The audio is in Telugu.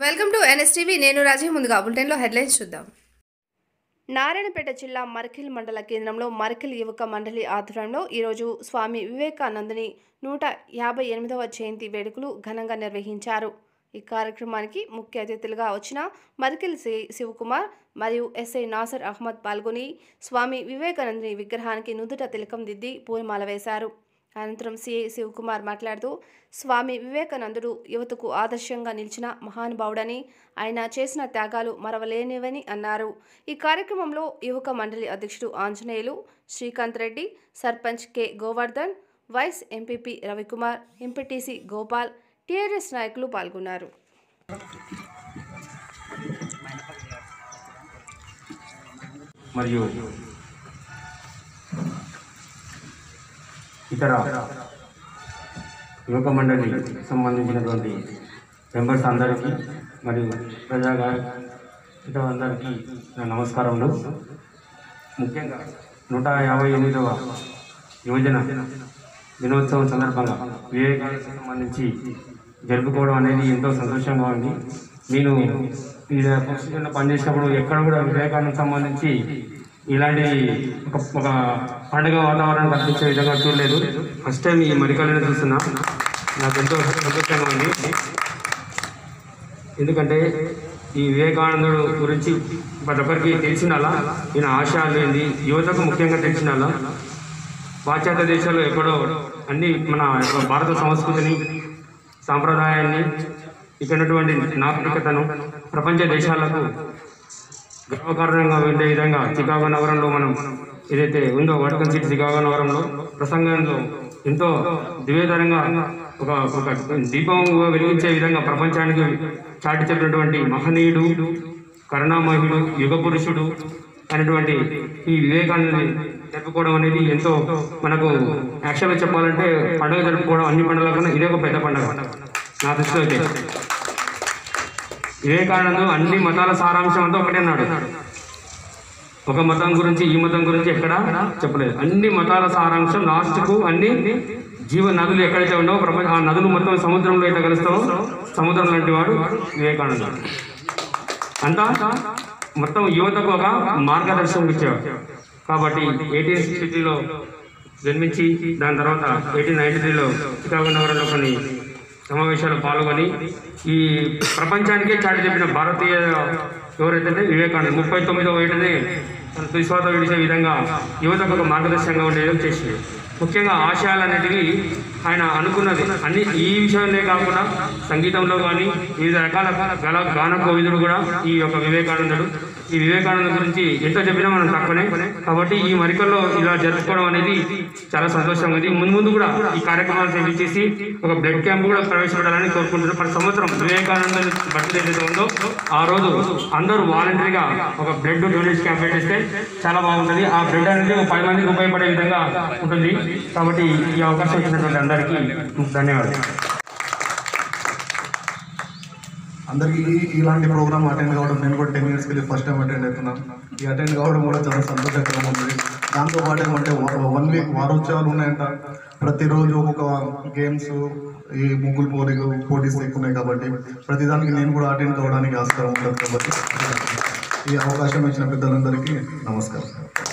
వెల్కమ్ టు ఎన్ఎస్టీవీ నేను రాజీ ముందుగా బులెటిన్లో హెడ్లైన్స్ చూద్దాం నారాయణపేట జిల్లా మర్కిల్ మండల కేంద్రంలో మర్కిల్ యువక మండలి ఆధ్వర్యంలో ఈరోజు స్వామి వివేకానందుని నూట యాభై ఎనిమిదవ జయంతి వేడుకలు ఘనంగా నిర్వహించారు ఈ కార్యక్రమానికి ముఖ్య అతిథులుగా వచ్చిన మర్కిల్ సి శివకుమార్ మరియు ఎస్ఐ నాసర్ అహ్మద్ పాల్గొని స్వామి వివేకానందుని విగ్రహానికి నుదుట తిలకం దిద్ది పూలమాల వేశారు అనంతరం సిఐ శివకుమార్ మాట్లాడుతూ స్వామి వివేకానందుడు యువతకు ఆదర్శంగా నిలిచిన మహానుభావుడని ఆయన చేసిన త్యాగాలు మరవలేనివని అన్నారు ఈ కార్యక్రమంలో యువక మండలి అధ్యక్షుడు Anjaneyulu Srikanth Reddy sarpanch K Govardhan vice MPP Ravikumar MPTC Gopal TRS నాయకులు పాల్గొన్నారు మరియు ఇతర యువక మండలి సంబంధించినటువంటి మెంబర్స్ అందరికీ మరియు ప్రజాగా ఇతర అందరికీ నా నమస్కారములు ముఖ్యంగా నూట యాభై ఎనిమిదవ యువజన దినోత్సవం సందర్భంగా వివేకానందకు సంబంధించి జరుపుకోవడం అనేది ఎంతో సంతోషంగా ఉంది నేను ఇలా పొజిషన్లో పనిచేసినప్పుడు ఎక్కడ కూడా వివేకానందకు సంబంధించి ఇలాంటి ఒక ఒక పండుగ వాతావరణం కల్పించే విధంగా చూడలేదు ఫస్ట్ టైం ఈ మరికలను చూస్తున్నా నాకు ఎంతో సంతోషంగా ఉంది ఎందుకంటే ఈ వివేకానందుడు గురించి ప్రతి ఒక్కరికి తెలిసినలా ఈయన ఆశయాలు ఏంది యువతకు ముఖ్యంగా తెలిసినలా పాశ్చాత్య దేశాల్లో ఎక్కడో అన్ని మన యొక్క భారత సంస్కృతిని సాంప్రదాయాన్ని ఇక్కడ ఉన్నటువంటి నాగరికతను ప్రపంచ దేశాలకు గర్వకారణంగా ఉండే విధంగా చికాగో నగరంలో మనం ఏదైతే ఉందో వాటికన్ సిటీ చికాగో నగరంలో ప్రసంగంలో ఎంతో దివ్యతరంగా ఒక ఒక దీపం వెలిగించే విధంగా ప్రపంచానికి చాటి చెప్పినటువంటి మహనీయుడు కరుణామయుడు యుగ పురుషుడు అనేటువంటి ఈ వివేకానందని జరుపుకోవడం అనేది ఎంతో మనకు యాక్చువల్గా చెప్పాలంటే పండుగ జరుపుకోవడం అన్ని పండుగల కన్నా ఇదే ఒక పెద్ద పండుగ నా దృష్టిలో అయితే వివేకానంద అన్ని మతాల సారాంశం అంతా ఒకటే అన్నాడు ఒక మతం గురించి ఈ మతం గురించి ఎక్కడ చెప్పలేదు అన్ని మతాల సారాంశం లాస్ట్కు అన్ని జీవ నదులు ఎక్కడైతే ఉన్నావో ప్రపంచ ఆ నదులు మొత్తం సముద్రంలో ఎట్లా కలుస్తావో సముద్రం లాంటి వాడు వివేకానందుడు అంతా మొత్తం యువతకు ఒక మార్గదర్శనం ఇచ్చేవాడు కాబట్టి ఎయిటీన్ సిక్స్టీ త్రీలో జన్మించి దాని తర్వాత ఎయిటీన్ నైన్టీ త్రీలో చికాగో నగరంలో కొన్ని సమావేశాలు పాల్గొని ఈ ప్రపంచానికే చాటి చెప్పిన భారతీయ ఎవరైతే వివేకానంద ముప్పై తొమ్మిదవ ఏటనే తన తుస్వాత విడిచే విధంగా యువతకు ఒక మార్గదర్శకంగా ఉండే విధంగా చేసింది ముఖ్యంగా ఆశయాలన్నిటికీ ఆయన అనుకున్నది అన్ని ఈ విషయంలో కాకుండా సంగీతంలో కానీ వివిధ రకాల గల గాన కోవిదుడు కూడా ఈ యొక్క వివేకానందుడు ఈ వివేకానంద గురించి ఎంతో చెప్పినా మనం తక్కువనే కాబట్టి ఈ మరికల్లో ఇలా జరుపుకోవడం అనేది చాలా సంతోషంగా ఉంది ముందు ముందు కూడా ఈ కార్యక్రమాలు సేవ చేసి ఒక బ్లడ్ క్యాంప్ కూడా ప్రవేశపెట్టాలని కోరుకుంటున్నారు ప్రతి సంవత్సరం వివేకానంద బర్త్డే ఏదైతే ఉందో ఆ రోజు అందరూ వాలంటరీగా ఒక బ్లడ్ డొనేషన్ క్యాంప్ పెట్టేస్తే చాలా బాగుంటుంది ఆ బ్లడ్ అనేది ఒక పది మందికి ఉపయోగపడే విధంగా ఉంటుంది కాబట్టి ఈ అవకాశం ఇచ్చినటువంటి అందరికీ ధన్యవాదాలు అందరికీ ఈ- ఇలాంటి ప్రోగ్రామ్ అటెండ్ కావడం నేను కూడా టెన్ ఇయర్స్కి వెళ్ళి ఫస్ట్ టైం అటెండ్ అవుతున్నాను ఈ అటెండ్ కావడం కూడా చాలా సంతోషకరంగా ఉంది దాంతో పాటు ఏమంటే వన్ వీక్ వారోత్సవాలు ఉన్నాయంట ప్రతిరోజు ఒక్కొక్క గేమ్స్ ఈ ముగ్గులు పోటీ పోటీస్ ఎక్కువ ఉన్నాయి కాబట్టి ప్రతిదానికి నేను కూడా అటెండ్ కావడానికి ఆస్కారం ఉంటుంది కాబట్టి ఈ అవకాశం ఇచ్చిన పెద్దలందరికీ నమస్కారం